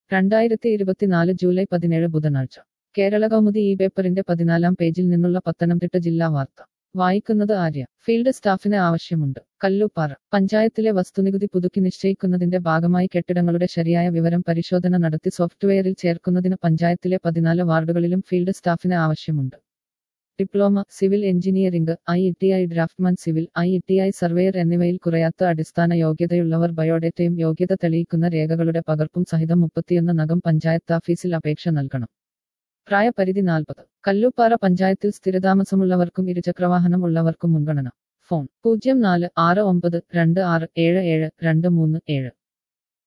രണ്ടായിരത്തി ഇരുപത്തിനാല് ജൂലൈ പതിനേഴ് ബുധനാഴ്ച കേരള കൗമുദി ഈ പേപ്പറിന്റെ പതിനാലാം പേജിൽ നിന്നുള്ള പത്തനംതിട്ട ജില്ലാ വാർത്ത വായിക്കുന്നത് ആര്യ ഫീൽഡ് സ്റ്റാഫിന് ആവശ്യമുണ്ട് കല്ലൂപ്പാറ പഞ്ചായത്തിലെ വസ്തുനികുതി പുതുക്കി നിശ്ചയിക്കുന്നതിന്റെ ഭാഗമായി കെട്ടിടങ്ങളുടെ ശരിയായ വിവരം പരിശോധന നടത്തി സോഫ്റ്റ്വെയറിൽ ചേർക്കുന്നതിന് പഞ്ചായത്തിലെ പതിനാല് വാർഡുകളിലും ഫീൽഡ് സ്റ്റാഫിന് ആവശ്യമുണ്ട് diploma civil engineering I E T I draftsman civil I E T I surveyor എന്നിവയിൽ കുറയാത്ത അടിസ്ഥാന യോഗ്യതയുള്ളവർ ബയോഡേറ്റയും യോഗ്യത തെളിയിക്കുന്ന രേഖകളുടെ പകർപ്പും സഹിതം മുപ്പത്തിയൊന്ന് നഗം പഞ്ചായത്ത് ഓഫീസിൽ അപേക്ഷ നൽകണം പ്രായപരിധി നാൽപ്പത് കല്ലൂപ്പാറ പഞ്ചായത്തിൽ സ്ഥിരതാമസമുള്ളവർക്കും ഇരുചക്രവാഹനം ഉള്ളവർക്കും മുൻഗണന ഫോൺ പൂജ്യം നാല് ആറ് ഒമ്പത് രണ്ട് ആറ് ഏഴ് ഏഴ് രണ്ട് മൂന്ന് ഏഴ്